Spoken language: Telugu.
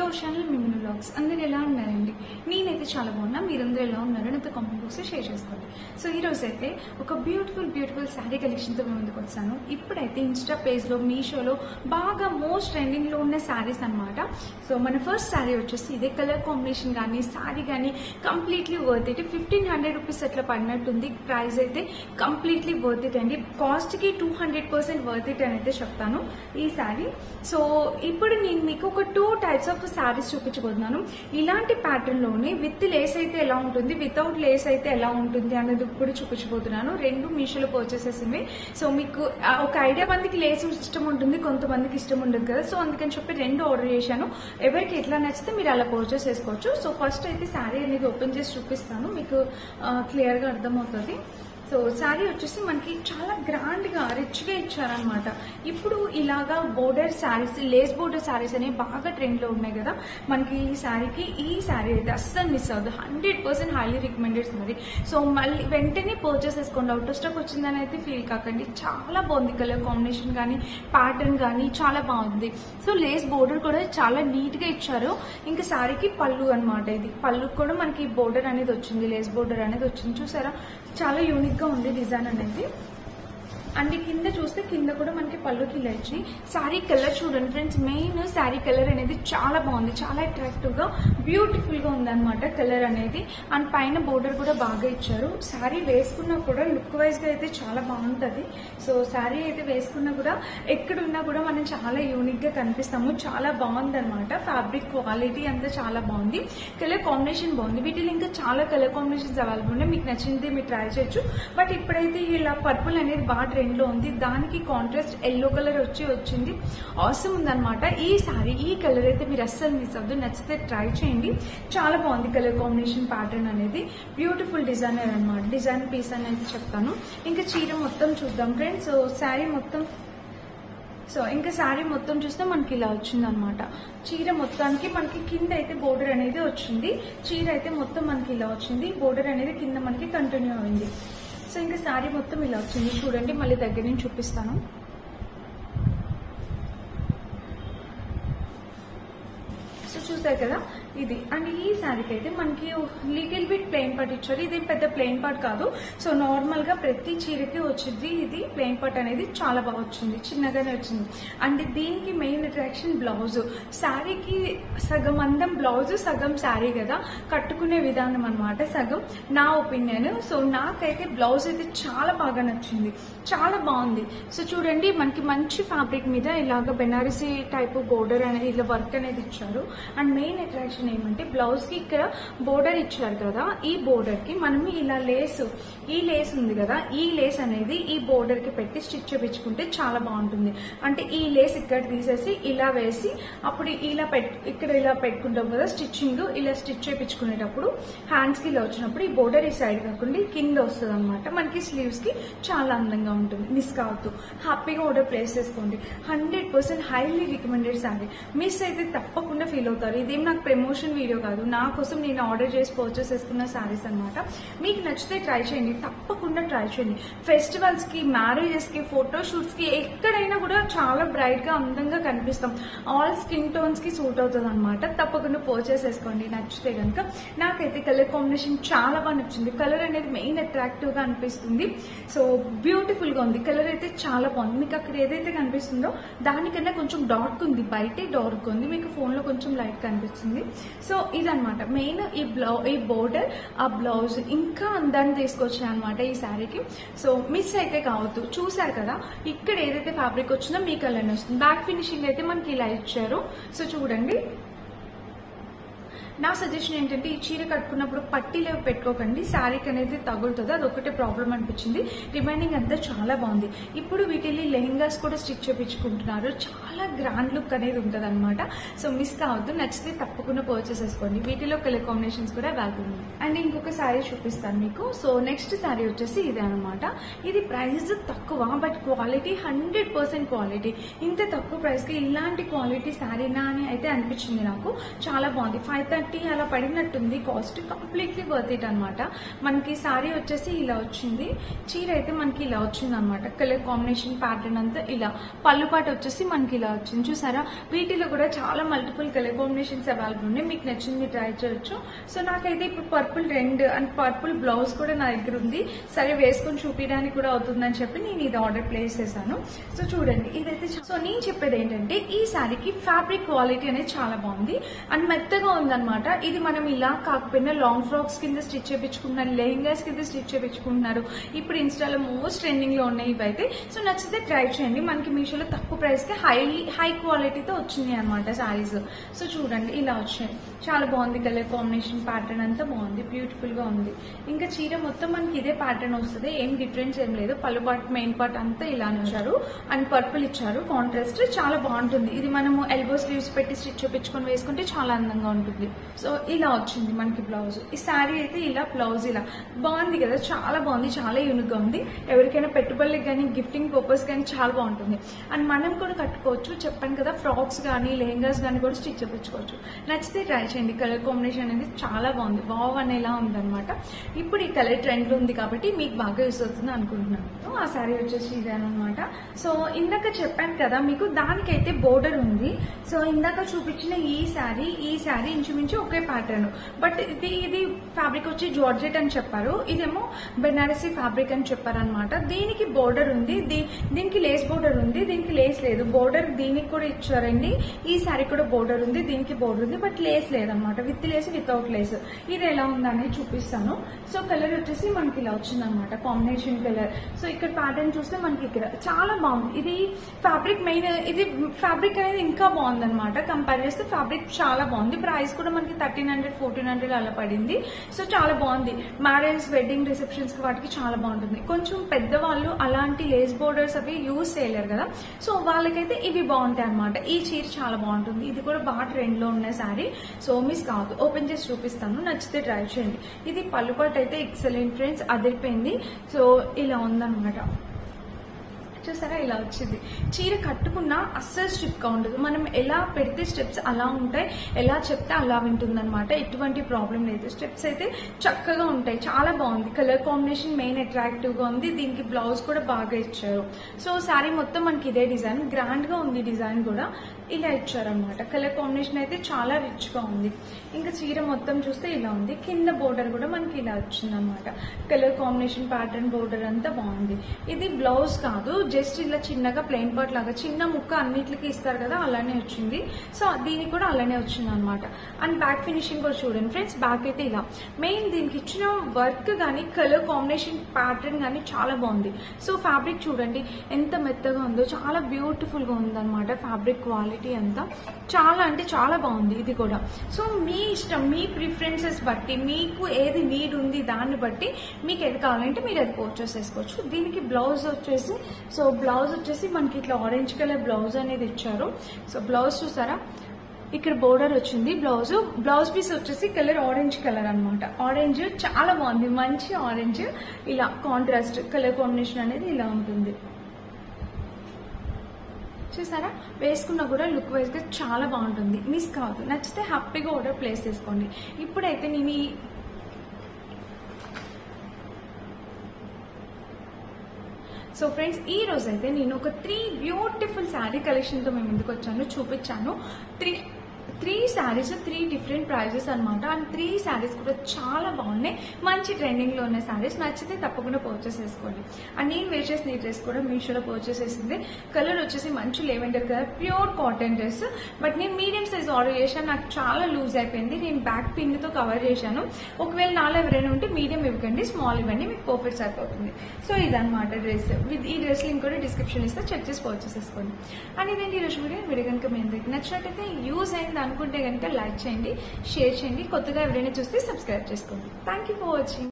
అవర్ ఛానల్ మిమ్మల్ని వ్లాగ్స్ అందరు ఎలా ఉన్నారండి నేనైతే చాలా బాగున్నా మీరందరూ ఎలా ఉన్నారు నాతో కామెంట్ బాక్స్లో షేర్ చేసుకోండి సో ఈ రోజు అయితే ఒక బ్యూటిఫుల్ బ్యూటిఫుల్ శారీ కలెక్షన్తో మీ ముందుకు వచ్చాను ఇప్పుడైతే ఇన్స్టా పేజ్లో మీషోలో బాగా మోస్ట్ ట్రెండింగ్లో ఉన్న శారీస్ అన్నమాట సో మన ఫస్ట్ శారీ వచ్చేసి ఇదే కలర్ కాంబినేషన్ కానీ శారీ కానీ completely worth it fifteen hundred rupees అట్లా పడినట్టుంది ప్రైస్ అయితే కంప్లీట్లీ వర్త్ ఇట్ అండి కాస్ట్కి two hundred percent worth it అని అయితే చెప్తాను ఈ శారీ సో ఇప్పుడు నేను మీకు ఒక టూ టైప్స్ ఆఫ్ శారీస్ చూపించబోతున్నాను ఇలాంటి ప్యాటర్న్ లోనే విత్ లేస్ అయితే ఎలా ఉంటుంది వితౌట్ లేస్ అయితే ఎలా ఉంటుంది అనేది ఇప్పుడు చూపించబోతున్నాను రెండు మీషోలో పర్చేసేసింది సో మీకు ఆ, ఒక ఐడియా మందికి లేస్ ఇష్టం ఉంటుంది కొంతమందికి ఇష్టం ఉండదు కదా సో అందుకని చెప్పి రెండు ఆర్డర్ చేశాను ఎవరికి ఎట్లా నచ్చితే మీరు అలా పర్చేస్ చేసుకోవచ్చు సో ఫస్ట్ అయితే శారీ అనేది ఓపెన్ చేసి చూపిస్తాను మీకు క్లియర్గా అర్థమవుతుంది సో శారీ వచ్చేసి మనకి చాలా గ్రాండ్ గా రిచ్ గా ఇచ్చారనమాట ఇప్పుడు ఇలాగా border sarees lace border sarees అనేవి బాగా ట్రెండ్ లో ఉన్నాయి కదా మనకి ఈ శారీకి ఈ శారీ అయితే అస్సలు మిస్ అవ్వదు hundred percent highly recommended saree so మళ్ళీ వెంటనే పర్చేస్ చేసుకోండి అవుట్ స్టాక్ వచ్చిందని అయితే ఫీల్ కాకండి చాలా బాగుంది కలర్ కాంబినేషన్ కానీ ప్యాటర్న్ కానీ చాలా బాగుంది సో లేస్ బోర్డర్ కూడా చాలా నీట్ గా ఇచ్చారు ఇంకా శారీకి పళ్ళు అన్నమాట ఇది పళ్ళు కూడా మనకి బోర్డర్ అనేది వచ్చింది లేస్ బోర్డర్ అనేది వచ్చింది చూసారా చాలా యూనిక్ గా ఉంది డిజైన్ అనేది అండ్ కింద చూస్తే కింద కూడా మనకి పళ్ళుకి ఇలా ఇచ్చి శారీ కలర్ చూడండి ఫ్రెండ్స్ మెయిన్ శారీ కలర్ అనేది చాలా బాగుంది చాలా అట్రాక్టివ్ గా బ్యూటిఫుల్ గా ఉంది అనమాట కలర్ అనేది అండ్ పైన బోర్డర్ కూడా బాగా ఇచ్చారు శారీ వేసుకున్నా కూడా లుక్ వైజ్ గా అయితే చాలా బాగుంటది సో శారీ అయితే వేసుకున్నా కూడా ఎక్కడున్నా కూడా మనం చాలా యూనిక్ గా కనిపిస్తాము చాలా బాగుంది అనమాట ఫ్యాబ్రిక్ క్వాలిటీ అంతా చాలా బాగుంది కలర్ కాంబినేషన్ బాగుంది వీటిలో ఇంకా చాలా కలర్ కాంబినేషన్స్ అవైలబుల్ ఉన్నాయి మీకు నచ్చింది మీరు ట్రై చేయొచ్చు బట్ ఇప్పుడైతే ఇలా పర్పుల్ అనేది బాగా ట్రెండ్ లో ఉంది దానికి కాంట్రాస్ట్ ఎల్లో కలర్ వచ్చి వచ్చింది అవసరం ఉందన్నమాట ఈ సారీ ఈ కలర్ అయితే మీరు అస్సలు మిస్ అవ్వద్దు నచ్చితే ట్రై చేయండి చాలా బాగుంది కలర్ కాంబినేషన్ ప్యాటర్న్ అనేది బ్యూటిఫుల్ డిజైనర్ అన్నమాట డిజైన్ పీస్ అని అయితే చెప్తాను ఇంకా చీర మొత్తం చూద్దాం ఫ్రెండ్స్ సో శారీ మొత్తం సో ఇంకా శారీ మొత్తం చూస్తే మనకి ఇలా వచ్చింది అనమాట చీర మొత్తానికి మనకి కింద అయితే బోర్డర్ అనేది వచ్చింది చీర అయితే మొత్తం మనకి ఇలా వచ్చింది బోర్డర్ అనేది కింద మనకి కంటిన్యూ అయింది సో ఇంకా శారీ మొత్తం ఇలా వచ్చింది చూడండి మళ్ళీ దగ్గర నుంచి చూపిస్తాను సో చూసారు కదా ఇది అండ్ ఈ శారీకి అయితే మనకి లిటిల్ బిట్ ప్లెయిన్ పార్ట్ ఇచ్చారు ఇది పెద్ద ప్లెయిన్ పార్ట్ కాదు సో నార్మల్ గా ప్రతి చీరకి వచ్చింది ఇది ప్లెయిన్ పార్ట్ అనేది చాలా బాగా వచ్చింది చిన్నగానే వచ్చింది అండ్ దీనికి మెయిన్ అట్రాక్షన్ బ్లౌజ్ శారీకి సగం అందం బ్లౌజ్ సగం శారీ కదా కట్టుకునే విధానం అన్నమాట సగం నా ఒపీనియన్ సో నాకైతే బ్లౌజ్ అయితే చాలా బాగా నచ్చింది చాలా బాగుంది సో చూడండి మనకి మంచి ఫ్యాబ్రిక్ మీద ఇలాగ బెనారసీ టైప్ బోర్డర్ అనేది ఇలా వర్క్ అనేది ఇచ్చారు అండ్ మెయిన్ అట్రాక్షన్ ఏమంటే బ్లౌజ్ కి ఇక్కడ బోర్డర్ ఇచ్చారు కదా ఈ బోర్డర్ కి మనం ఇలా లేస్ ఈ లేస్ ఉంది కదా ఈ లేస్ అనేది ఈ బోర్డర్ కి పెట్టి స్టిచ్ చేపించుకుంటే చాలా బాగుంటుంది అంటే ఈ లేస్ ఇక్కడ తీసేసి ఇలా వేసి అప్పుడు ఇలా పెట్ ఇక్కడ ఇలా పెట్టుకుంటాం కదా స్టిచ్చింగ్ ఇలా స్టిచ్ చేపించుకునేటప్పుడు హ్యాండ్స్ కి ఇలా వచ్చినప్పుడు ఈ బోర్డర్ ఈ సైడ్ కాకుండా ఈ కింద వస్తుంది అనమాట మనకి స్లీవ్స్ కి చాలా అందంగా ఉంటుంది మిస్ కావద్దు హ్యాపీగా ఆర్డర్ ప్లేస్ చేసుకోండి hundred percent highly recommended saree miss అయితే తప్పకుండా ఫీల్ అవుతారు ఇదేం నాకు ప్రమోషన్ వీడియో కాదు నా కోసం నేను ఆర్డర్ చేసి పర్చేస్ చేసుకున్న శారీస్ అనమాట మీకు నచ్చితే ట్రై చేయండి తప్పకుండా ట్రై చేయండి ఫెస్టివల్స్ కి మ్యారేజెస్ కి ఫోటో షూట్స్ కి ఎక్కడైనా కూడా చాలా బ్రైట్ గా అందంగా కనిపిస్తాం ఆల్ స్కిన్ టోన్స్ కి సూట్ అవుతుంది అనమాట తప్పకుండా పర్చేస్ చేసుకోండి నచ్చితే కనుక నాకైతే కలర్ కాంబినేషన్ చాలా బాగా నచ్చింది కలర్ అనేది మెయిన్ అట్రాక్టివ్ గా అనిపిస్తుంది సో బ్యూటిఫుల్ గా ఉంది కలర్ అయితే చాలా బాగుంది మీకు అక్కడ ఏదైతే కనిపిస్తుందో దానికన్నా కొంచెం డార్క్ ఉంది బయటే డార్క్ ఉంది మీకు ఫోన్ లో కొంచెం లైట్ కనిపిస్తుంది సో ఇదనమాట మెయిన్ ఈ బ్లౌ ఈ బోర్డర్ ఆ బ్లౌజ్ ఇంకా అందాన్ని తీసుకొచ్చాయి అనమాట ఈ శారీకి సో మిస్ అయితే కావద్దు చూసారు కదా ఇక్కడ ఏదైతే ఫ్యాబ్రిక్ వచ్చిందో మీకు అలానే వస్తుంది బ్యాక్ ఫినిషింగ్ అయితే మనకి ఇలా ఇచ్చారు సో చూడండి నా సజెషన్ ఏంటంటే ఈ చీర కట్టుకున్నప్పుడు పట్టీలు పెట్టుకోకండి శారీకి అనేది తగులుతుంది అది ఒకటే ప్రాబ్లం అనిపించింది రిమైనింగ్ అంతా చాలా బాగుంది ఇప్పుడు వీటిని లెహెంగాస్ కూడా స్టిచ్ చేపించుకుంటున్నారు చాలా గ్రాండ్ లుక్ అనేది ఉంటుంది అనమాట సో మిస్ కావద్దు నచ్చితే తప్పకుండా పర్చేస్ చేసుకోండి వీటిలో కలర్ కాంబినేషన్స్ కూడా అవైలబుల్ ఉన్నాయి అండ్ ఇంకొక శారీ చూపిస్తాను మీకు సో నెక్స్ట్ శారీ వచ్చేసి ఇదే అనమాట ఇది ప్రైస్ తక్కువ but quality hundred percent quality ఇంత తక్కువ ప్రైస్ కి ఇలాంటి క్వాలిటీ శారీనా అని అయితే అనిపించింది నాకు చాలా బాగుంది ఫైవ్ థర్టీ అలా పడినట్టుంది కాస్ట్ కంప్లీట్లీ వర్త్ ఇట్ అనమాట మనకి సారీ వచ్చేసి ఇలా వచ్చింది చీర అయితే మనకి ఇలా వచ్చింది అనమాట కలర్ కాంబినేషన్ ప్యాటర్న్ అంతా ఇలా పళ్ళు పాట వచ్చేసి మనకి ఇలా వచ్చింది చూసారా వీటిలో కూడా చాలా మల్టిపుల్ కలర్ కాంబినేషన్స్ అవైలబుల్ ఉన్నాయి మీకు నచ్చింది ట్రై చేయొచ్చు సో నాకైతే ఇప్పుడు పర్పుల్ రెండు అండ్ పర్పుల్ బ్లౌజ్ కూడా నా దగ్గర ఉంది సరే వేసుకొని చూపించడానికి కూడా అవుతుందని చెప్పి నేను ఇది ఆర్డర్ ప్లేస్ చేశాను సో చూడండి ఇదైతే చా- సో నేను చెప్పేది ఏంటంటే ఈ శారీకి ఫ్యాబ్రిక్ క్వాలిటీ అనేది చాలా బాగుంది అండ్ మెత్తగా ఉందన్నమాట ఇది మనం ఇలా కాకపోయినా లాంగ్ ఫ్రాక్స్ కింద స్టిచ్ చేయించుకుంటున్నారు లెహంగాస్ కింద స్టిచ్ చేయించుకుంటున్నారు ఇప్పుడు ఇన్స్టాలో మోస్ట్ ట్రెండింగ్ లో ఉన్నాయి ఇవైతే సో నచ్చితే ట్రై చేయండి మనకి మీషోలో తక్కువ ప్రైస్ కి హై హై క్వాలిటీతో వచ్చినాయి అనమాట శారీస్ సో చూడండి ఇలా వచ్చాయి చాలా బాగుంది కలర్ కాంబినేషన్ ప్యాటర్న్ అంతా బాగుంది బ్యూటిఫుల్ గా ఉంది ఇంకా చీర మొత్తం మనకి ఇదే ప్యాటర్న్ వస్తుంది ఏం డిఫరెన్స్ ఏం లేదు పళ్ళు పార్ట్ మెయిన్ పార్ట్ అంతా ఇలానే ఇచ్చారు అండ్ పర్పుల్ ఇచ్చారు కాంట్రాస్ట్ చాలా బాగుంటుంది ఇది మనము ఎల్బో స్లీవ్స్ పెట్టి స్టిచ్ చేపించుకొని వేసుకుంటే చాలా అందంగా ఉంటుంది సో ఇలా వచ్చింది మనకి బ్లౌజ్ ఈ శారీ అయితే ఇలా బ్లౌజ్ ఇలా బాగుంది కదా చాలా బాగుంది చాలా యూనిక్ గా ఉంది ఎవరికైనా పెట్టుబడులకు కానీ గిఫ్టింగ్ పర్పస్ కానీ చాలా బాగుంటుంది అండ్ మనం కూడా కట్టుకోవచ్చు చెప్పాను కదా ఫ్రాక్స్ కానీ లెహంగాస్ కానీ కూడా స్టిచ్ చేపించుకోవచ్చు నచ్చితే ట్రై చేయండి కలర్ కాంబినేషన్ అనేది చాలా బాగుంది వావ్ అనేలా ఉందన్నమాట ఇప్పుడు ఈ కలర్ ట్రెండ్ ఉంది కాబట్టి మీకు బాగా యూస్ అవుతుంది అనుకుంటున్నాను ఆ శారీ వచ్చేసి ఇదేనమాట సో ఇందాక చెప్పాను కదా మీకు దానికైతే బోర్డర్ ఉంది సో ఇందాక చూపించిన ఈ శారీ ఈ శారీ ఇంచుమించు ఒకే ప్యాటర్న్ బట్ ఇది ఇది ఫ్యాబ్రిక్ వచ్చి జార్జెట్ అని చెప్పారు ఇదేమో బెనారసీ ఫ్యాబ్రిక్ అని చెప్పారనమాట దీనికి బోర్డర్ ఉంది దీ- దీనికి లేస్ బోర్డర్ ఉంది దీనికి లేస్ లేదు బోర్డర్ దీనికి కూడా ఇచ్చారండి ఈ శారీ కూడా బోర్డర్ ఉంది దీనికి బోర్డర్ ఉంది బట్ లేస్ లేదనమాట విత్ లేస్ వితౌట్ లేస్ ఇది ఎలా ఉందనేది చూపిస్తాను సో కలర్ వచ్చేసి మనకి ఇలా వచ్చిందనమాట కాంబినేషన్ కలర్ సో ఇక్కడ ప్యాటర్న్ చూస్తే మనకి ఇక్కడ చాలా బాగుంది ఇది ఫ్యాబ్రిక్ మెయిన్ ఇది ఫ్యాబ్రిక్ అనేది ఇంకా బాగుంది అనమాట కంపేర్ చేస్తే ఫ్యాబ్రిక్ చాలా బాగుంది ప్రైస్ కూడా మనకి థర్టీన్ హండ్రెడ్ ఫోర్టీన్ హండ్రెడ్ అలా పడింది సో చాలా బాగుంది మ్యారేజ్ వెడ్డింగ్ రిసెప్షన్స్ కి వాటికి చాలా బాగుంటుంది కొంచెం పెద్దవాళ్ళు అలాంటి లేస్ బోర్డర్స్ అవి యూజ్ చేయలేరు కదా సో వాళ్ళకైతే ఇవి బాగుంటాయి అనమాట ఈ చీర చాలా బాగుంటుంది ఇది కూడా బాగా ట్రెండ్ లో ఉన్న శారీ సో మిస్ కాదు ఓపెన్ చేసి చూపిస్తాను నచ్చితే ట్రై చేయండి ఇది పళ్ళు పట్టు అయితే ఎక్సలెంట్ ఫ్రెండ్స్ అదిరిపోయింది సో ఇలా ఉందన్నమాట చూసారా ఇలా వచ్చింది చీర కట్టుకున్నా అస్సలు స్టిఫ్ గా ఉండదు మనం ఎలా పెడితే స్టెప్స్ అలా ఉంటాయి ఎలా చెప్తే అలా వింటుందన్నమాట ఎటువంటి ప్రాబ్లం లేదు స్టెప్స్ అయితే చక్కగా ఉంటాయి చాలా బాగుంది కలర్ కాంబినేషన్ మెయిన్ అట్రాక్టివ్ గా ఉంది దీనికి బ్లౌజ్ కూడా బాగా ఇచ్చారు సో శారీ మొత్తం మనకి ఇదే డిజైన్ గ్రాండ్ గా ఉంది డిజైన్ కూడా ఇలా ఇచ్చారనమాట కలర్ కాంబినేషన్ అయితే చాలా రిచ్ గా ఉంది ఇంకా చీర మొత్తం చూస్తే ఇలా ఉంది కింద బోర్డర్ కూడా మనకి ఇలా వచ్చింది అనమాట కలర్ కాంబినేషన్ ప్యాటర్న్ బోర్డర్ అంతా బాగుంది ఇది బ్లౌజ్ కాదు జస్ట్ ఇలా చిన్నగా ప్లెయిన్ పార్ట్ లాగా చిన్న ముక్క అన్నిటికి ఇస్తారు కదా అలానే వచ్చింది సో దీనికి కూడా అలానే వచ్చింది అనమాట అండ్ బ్యాక్ ఫినిషింగ్ కూడా చూడండి ఫ్రెండ్స్ బ్యాక్ అయితే ఇలా మెయిన్ దీనికి ఇచ్చిన వర్క్ కానీ కలర్ కాంబినేషన్ ప్యాటర్న్ కానీ చాలా బాగుంది సో ఫ్యాబ్రిక్ చూడండి ఎంత మెత్తగా ఉందో చాలా బ్యూటిఫుల్ గా ఉందన్నమాట ఫ్యాబ్రిక్ క్వాలిటీ అంతా చాలా అంటే చాలా బాగుంది ఇది కూడా సో మీ ఇష్టం మీ ప్రిఫరెన్సెస్ బట్టి మీకు ఏది నీడ్ ఉంది దాన్ని బట్టి మీకు ఏది కావాలంటే మీరు అది పర్చేస్ చేసుకోవచ్చు దీనికి బ్లౌజ్ వచ్చేసి సో బ్లౌజ్ వచ్చేసి మనకి ఇట్లా ఆరెంజ్ కలర్ బ్లౌజ్ అనేది ఇచ్చారు సో బ్లౌజ్ చూసారా ఇక్కడ బోర్డర్ వచ్చింది బ్లౌజ్ బ్లౌజ్ పీస్ వచ్చేసి కలర్ ఆరెంజ్ కలర్ అన్నమాట ఆరెంజ్ చాలా బాగుంది మంచి ఆరెంజ్ ఇలా కాంట్రాస్ట్ కలర్ కాంబినేషన్ అనేది ఇలా ఉంటుంది చూసారా వేసుకున్నా కూడా లుక్ వైజ్ గా చాలా బాగుంటుంది మిస్ కావద్దు నచ్చితే హ్యాపీగా ఆర్డర్ ప్లేస్ చేసుకోండి ఇప్పుడైతే నేను ఈ సో ఫ్రెండ్స్ ఈ రోజు అయితే నేను ఒక త్రీ బ్యూటిఫుల్ శారీ కలెక్షన్తో మేము ఎందుకు వచ్చాను చూపించాను three three sarees three different prices అనమాట అండ్ త్రీ శారీస్ కూడా చాలా బాగున్నాయి మంచి ట్రెండింగ్ లో ఉన్న శారీస్ నచ్చితే తప్పకుండా పర్చేస్ చేసుకోండి అండ్ నేను వేర్ చేసిన ఈ డ్రెస్ కూడా మీషోలో పర్చేస్ చేసింది కలర్ వచ్చేసి మంచి lavender colour pure cotton dress but నేను మీడియం సైజ్ ఆర్డర్ చేశాను నాకు చాలా లూజ్ అయిపోయింది నేను బ్యాక్ పిన్ తో కవర్ చేశాను ఒకవేళ నాలో ఎవరైనా ఉంటే మీడియం ఇవ్వకండి స్మాల్ ఇవ్వండి మీకు పర్ఫెక్ట్ సరిపోతుంది సో ఇదన్నమాట డ్రెస్ విత్ ఈ డ్రెస్ లింక్ కూడా డిస్క్రిప్షన్ ఇస్తే చెక్ చేసి పర్చేస్ చేసుకోండి అండ్ ఇదేంటి ఈరోజు వీడియో వీడియో కనుక మీ అందరికి నచ్చినట్టయితే యూజ్ అయింది అనుకుంటే కనుక లైక్ చేయండి షేర్ చేయండి కొత్తగా ఎవరైనా చూస్తే సబ్స్క్రైబ్ చేసుకోండి థ్యాంక్ యూ ఫర్ వాచింగ్